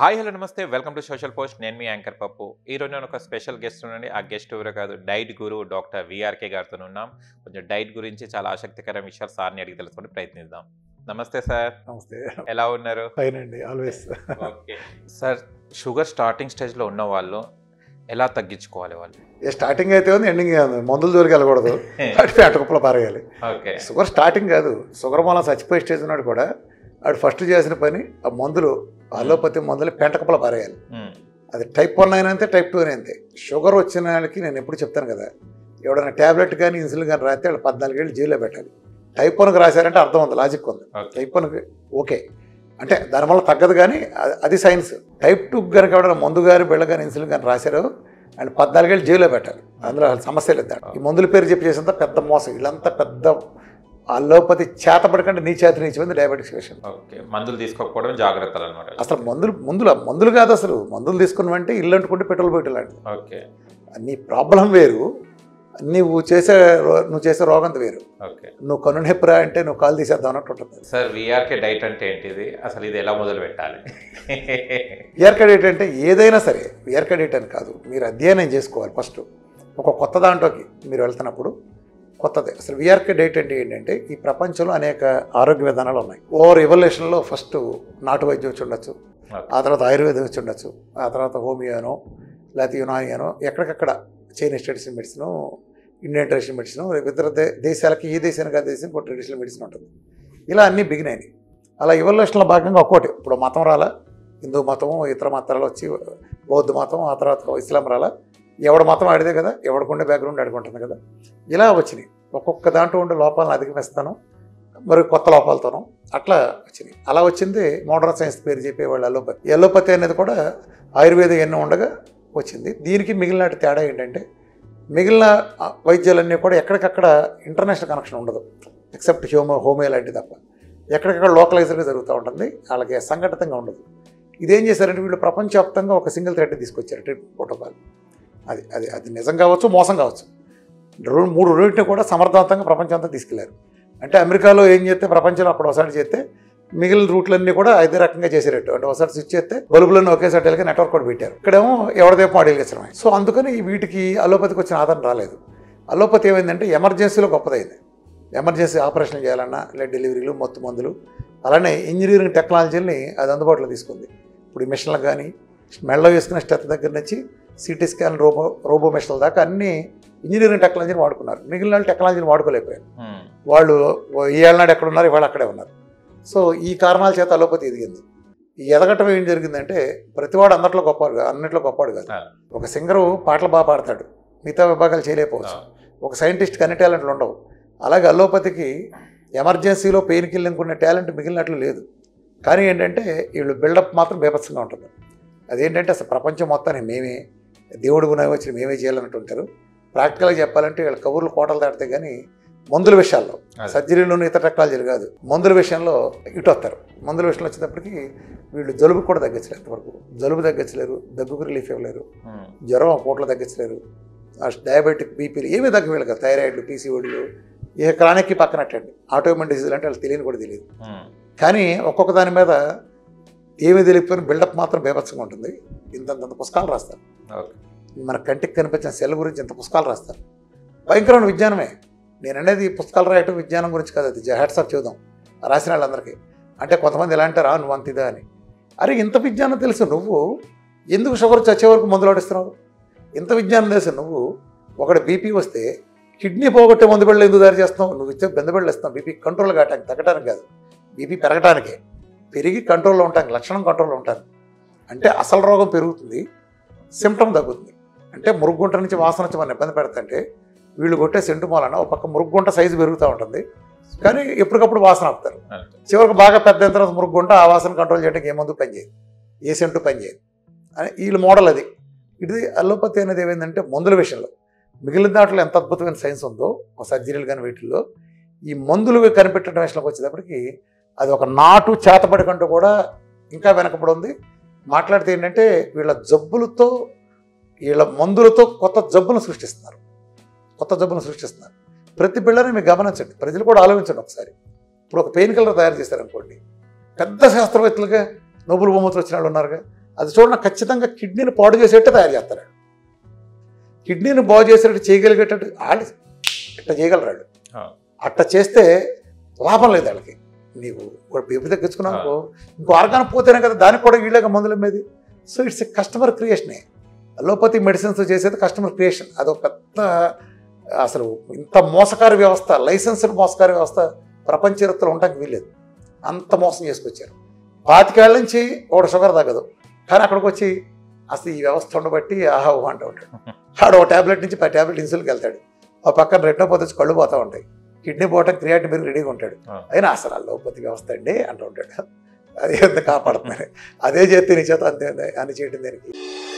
Hi hello నమస్తే welcome to social post నేను మీ యాంకర్ పప్పు ఈ రోజు నేను ఒక స్పెషల్ గెస్ట్ ఉండండి ఆ గెస్ట్ ఎవరో కాదు డైట్ గురు డాక్టర్ విఆర్కే గారితో ఉన్నాం కొంచెం డైట్ గురించి చాలా ఆసక్తికరమైన విషయాలు సార్ని అడిగి తెలుసుకొని ప్రయత్నిద్దాం నమస్తే సార్ నమస్తే ఎలా ఉన్నారు ఫైన్ అండి always okay sir sugar starting స్టేజ్లో ఉన్న వాళ్ళు ఎలా తగ్గించుకోవాలి వాళ్ళు ఏ స్టార్టింగ్ అయితే ఉంది ఎండింగ్ ఉంది మందుల జోలికి వెళ్ళకూడదు అటు పేట కుప్పలు పారేయాలి ఓకే షుగర్ స్టార్టింగ్ కాదు షుగర్ మూలం చచ్చిపోయే స్టేజ్ ఉన్నాడు కూడా ఆడు ఫస్ట్ చేసిన పని ఆ మందులు అలోపతి మందులు పెంట కుప్పలు పారేయాలి అది టైప్ వన్ అయినా అంతే టైప్ టూ అయినా అంతే షుగర్ వచ్చిన వాళ్ళకి నేను ఎప్పుడు చెప్తాను కదా ఎవడైనా ట్యాబ్లెట్ కానీ ఇన్సులిన్ కానీ రాస్తే వాళ్ళు పద్నాలుగేళ్ళు జైల్లో పెట్టాలి టైప్ వన్కి రాశారంటే అర్థం ఉంది లాజిక్ ఉంది ఓకే టైప్ వన్కి ఓకే అంటే దానివల్ల తగ్గదు కానీ అది- అది సైన్స్ టైప్ టూ కనుక ఎవడైనా మందు గారి బిళ్ళ కానీ ఇన్సులిన్ కానీ రాశారో అండ్ పద్నాలుగేళ్ళు జైల్లో పెట్టాలి అందులో అసలు సమస్య లేదు ఈ మందుల పేరు చెప్పి చేసేంత పెద్ద మోసం వీళ్ళంతా పెద్ద అల్లోపతి చేతపడకంటే నీ చేతి నీచిపోయింది డయాబెటిక్స్ పేషెంట్ ఓకే మందులు తీసుకోకపోవడం జాగ్రత్తలు అనమాట అసలు మందులు మందులు మందులు కాదు అసలు మందులు తీసుకున్నామంటే ఇల్లు అంటుకుంటే పెట్రోల్ పోయి లాంటిది ఓకే నీ ప్రాబ్లం వేరు నువ్వు చేసే రో- నువ్వు చేసే రోగంత వేరు ఓకే నువ్వు కన్ను నొప్పిరా అంటే నువ్వు కాలు తీసేద్దాం అన్నట్టు ఉంటుంది సార్ విఆర్కే డైట్ అంటే ఏంటిది అసలు ఇది ఎలా మొదలు పెట్టాలి ఇయర్ క్రెడిట్ అంటే ఏదైనా సరే ఇయర్ క్రెడిట్ అని కాదు మీరు అధ్యయనం చేసుకోవాలి ఫస్ట్ ఒక కొత్త దాంట్లోకి మీరు వెళ్తున్నప్పుడు కొత్తది అసలు విఆర్ క్రెడిట్ అంటే ఏంటంటే ఈ ప్రపంచంలో అనేక ఆరోగ్య విధానాలు ఉన్నాయి ఓవర్ ఎవల్యూషన్లో ఫస్ట్ నాటు వైద్యం వచ్చి ఉండొచ్చు ఆ తర్వాత ఆయుర్వేదం వచ్చి ఉండొచ్చు ఆ తర్వాత హోమియోనో లేకపోతే యునానియనో ఎక్కడికక్కడ Chinese traditional medicine Indian traditional medicine ఇతర దే- దేశాలకి ఏ దేశానికి ఆ దేశానికి ఒక ట్రెడిషనల్ మెడిసిన్ ఉంటుంది ఇలా అన్నీ బిగినాయి అలా ఎవల్యూషన్లో భాగంగా ఒక్కోటి ఇప్పుడు మతం రాలా హిందూ మతము ఇతర మతాలు వచ్చి బౌద్ధ మతం ఆ తర్వాత ఇస్లాం రాలా ఎవడ మతం ఆడిదే కదా ఎవడికుండే బ్యాక్గ్రౌండ్ ఆడుకుంటుంది కదా ఇలా వచ్చినాయి ఒక్కొక్క దాంట్లో ఉండే లోపాలను అధిగమిస్తాను మరి కొత్త లోపాలతోనూ అట్లా వచ్చినాయి అలా వచ్చింది మోడర్న్ సైన్స్ పేరు చెప్పేవాళ్ళు అలోపతి ఎలోపతి అనేది కూడా ఆయుర్వేదం ఎన్నో ఉండగా వచ్చింది దీనికి మిగిలిన తేడా ఏంటంటే మిగిలిన ఆ, వైద్యాలన్నీ కూడా ఎక్కడికక్కడ ఇంటర్నేషనల్ కనెక్షన్ ఉండదు ఎక్సెప్ట్ హ్యూమో హోమియో లాంటివి తప్ప ఎక్కడికక్కడ లోకలైజర్గా జరుగుతూ ఉంటుంది వాళ్ళకి సంఘటితంగా ఉండదు ఇదేం చేశారంటే వీళ్ళు ప్రపంచవ్యాప్తంగా ఒక సింగిల్ థ్రెడ్ తీసుకొచ్చారు ట్రీట్మెంట్ ప్రోటోకాల్ అది అది అది నిజం కావచ్చు మోసం కావచ్చు రెండు మూడు రెండింటిని కూడా సమర్థవంతంగా ప్రపంచం అంతా తీసుకెళ్లారు అంటే అమెరికాలో ఏం చేస్తే ప్రపంచంలో అక్కడ ఒకసారి చేస్తే మిగిలిన రూట్లన్నీ కూడా అదే రకంగా చేసేటట్టు అంటే ఒకసారి స్విచ్ చేస్తే బల్బులన్నీ ఒకేసారి వెళ్ళి నెట్వర్క్ కూడా పెట్టారు ఇక్కడేమో ఎవరిదేమో అడిగేసడమే సో అందుకని ఈ వీటికి అలోపతికి వచ్చిన ఆధారం రాలేదు అలోపతి ఏమైందంటే ఎమర్జెన్సీలో గొప్పదైంది ఎమర్జెన్సీ ఆపరేషన్ చేయాలన్నా లేదా డెలివరీలు మొత్తం మందులు అలానే ఇంజనీరింగ్ టెక్నాలజీని అది అందుబాటులో తీసుకుంది ఇప్పుడు ఈ మిషన్లు కానీ మెళ్ళ వేసుకునే స్టెత్ దగ్గర నుంచి సిటీ స్కాన్ రోబో రోబో మిషన్ల దాకా అన్ని ఇంజనీరింగ్ టెక్నాలజీని వాడుకున్నారు మిగిలిన వాళ్ళు టెక్నాలజీని వాడుకోలేకపోయారు వాళ్ళు ఈ ఏళ్ళనాడు ఎక్కడ ఉన్నారు ఇవాళ అక్కడే ఉన్నారు సో ఈ కారణాల చేత అలోపతి ఎదిగింది ఈ ఎదగటం ఏం జరిగిందంటే ప్రతివాడు అందరిలో గొప్పవాడు కాదు అన్నిట్లో గొప్పవాడు కాదు ఆ. ఒక సింగరు పాటలు బాగా పాడతాడు మిగతా విభాగాలు చేయలేకపోవచ్చు ఒక సైంటిస్ట్కి అన్ని టాలెంట్లు ఉండవు అలాగే అలోపతికి ఎమర్జెన్సీలో పెయిన్ కిల్లింగ్ ఉన్న టాలెంట్ మిగిలినట్లు లేదు కానీ ఏంటంటే వీళ్ళు బిల్డప్ మాత్రం బేపత్సంగా ఉంటుంది అదేంటంటే అసలు ప్రపంచం మొత్తాన్ని మేమే దేవుడు గుణ వచ్చి మేమే చేయాలన్నట్టు ఉంటారు ప్రాక్టికల్గా చెప్పాలంటే వీళ్ళ కబుర్లు కోటలు దాటితే కానీ మందుల విషయాల్లో అదే. సర్జరీలోనూ ఇతర టెక్నాలజీలు కాదు మందుల విషయంలో ఇటు వస్తారు మందుల విషయంలో వచ్చేటప్పటికి వీళ్ళు జలుబు కూడా తగ్గించలేరు ఎంతవరకు జలుబు తగ్గించలేరు దగ్గుకు రిలీఫ్ ఇవ్వలేరు జ్వరం ఆ పూటలో తగ్గించలేరు ఆ డయాబెటిక్ బీపీలు ఏమీ తగ్గ వీళ్ళు కదా థైరాయిడ్లు పీసీఓడీలు ఏ క్రానిక్కి పక్కనట్టండి ఆటోమేన్ డిసీజ్ అంటే వాళ్ళు తెలియని కూడా తెలియదు కానీ ఒక్కొక్క దాని మీద ఏమీ తెలియకపోయిన బిల్డప్ మాత్రం బేభత్సంగా ఉంటుంది ఇంతంత పుస్తకాలు రాస్తారు ఓకే మన కంటికి కనిపించిన సెల్ గురించి ఇంత పుస్తకాలు రాస్తారు భయంకరమైన విజ్ఞానమే నేను అనేది పుస్తకాలు రాయటం విజ్ఞానం గురించి కాదు అది హ్యాట్సాప్ చూద్దాం రాసిన వాళ్ళందరికీ అంటే కొంతమంది ఎలా అంటారా నువ్వు అంత ఇదా అని అరే ఇంత విజ్ఞానం తెలుసు నువ్వు ఎందుకు షుగర్ చచ్చే వరకు మందులు ఆడిస్తున్నావు ఇంత విజ్ఞానం తెలుసు నువ్వు ఒకటి బీపీ వస్తే కిడ్నీ పోగొట్టే మందు బిళ్ళలు ఎందుకు తయారు చేస్తున్నావు నువ్వు ఇచ్చే బెంద బిళ్ళలు ఇస్తున్నావు బీపీ కంట్రోల్ కావటానికి తగ్గడానికి కాదు బీపీ పెరగటానికే పెరిగి కంట్రోల్లో ఉంటాను లక్షణం కంట్రోల్లో ఉంటాను అంటే అసలు రోగం పెరుగుతుంది సిమ్టమ్ తగ్గుతుంది అంటే మురుగుంట నుంచి వాసన వచ్చి మనం ఇబ్బంది పెడతంటే వీళ్ళు కొట్టే సెంటు మూలన ఒక పక్క మురుగుంట సైజు పెరుగుతూ ఉంటుంది కానీ ఎప్పటికప్పుడు వాసన ఆపుతారు చివరికి బాగా పెద్ద అయిన తర్వాత మురుగుంట ఆ వాసన కంట్రోల్ చేయడానికి ఏ మందు పనిచేయదు ఏ సెంటు పనిచేయదు అని వీళ్ళ మోడల్ అది ఇది అల్లోపతి అనేది ఏమైందంటే మందుల విషయంలో మిగిలిన దాంట్లో ఎంత అద్భుతమైన సైన్స్ ఉందో ఒక సర్జరీలు కానీ వీటిల్లో ఈ మందులు కనిపెట్టడం విషయంలోకి వచ్చేటప్పటికి అది ఒక నాటు చేతపడి కంటూ కూడా ఇంకా వెనకబడి ఉంది మాట్లాడితే ఏంటంటే వీళ్ళ జబ్బులతో వీళ్ళ మందులతో కొత్త జబ్బులను సృష్టిస్తున్నారు కొత్త జబ్బులను సృష్టిస్తున్నారు ప్రతి బిళ్ళని మీరు గమనించండి ప్రజలు కూడా ఆలోచించండి ఒకసారి ఇప్పుడు ఒక పెయిన్ కిల్లర్ తయారు చేశారనుకోండి పెద్ద శాస్త్రవేత్తలుగా నోబుల్ బహుమతులు వచ్చిన వాళ్ళు ఉన్నారుగా అది చూడండి ఖచ్చితంగా కిడ్నీని పాడు చేసేట్టు తయారు చేస్తాడు కిడ్నీని బాగు చేసేటట్టు చేయగలిగేటట్టు వాళ్ళు ఇట్లా చేయగలరాడు ఆ. అట్ట చేస్తే లాభం లేదు వాళ్ళకి నీవు ఇప్పుడు బీపీ తగ్గించుకున్నావు ఇంకో ఆర్గాన్ పోతేనే కదా దానికి కూడా వీళ్ళగా మందులు అమ్మేది సో ఇట్స్ ఎ కస్టమర్ క్రియేషనే అలోపతి మెడిసిన్స్ చేసేది కస్టమర్ క్రియేషన్ అదొక పెద్ద అసలు ఇంత మోసకారి వ్యవస్థ లైసెన్స్డ్ మోసకారి వ్యవస్థ ప్రపంచ చరిత్రలో ఉండడానికి వీల్లేదు అంత మోసం చేసుకొచ్చారు పాతికేళ్ల నుంచి ఒకటి షుగర్ తగ్గదు కానీ అక్కడికి వచ్చి అసలు ఈ వ్యవస్థ ఉండబట్టి ఆహా ఊహ అంటూ ఉంటాడు ఆడు ఒక ట్యాబ్లెట్ నుంచి పది ట్యాబ్లెట్ ఇన్సుల్కి వెళ్తాడు ఆ పక్కన రెట్నోపతి వచ్చి కళ్ళు పోతూ ఉంటాయి కిడ్నీ పోవటం క్రియాటిన్ పెరిగి రెడీగా ఉంటాడు ఆ. అయినా అసలు అల్లోపతి వ్యవస్థ అండి అంటూ ఉంటాడు అది ఎంత కాపాడుతుంది అదే చేస్తే నీ చేత అంతే అని చేయడం దానికి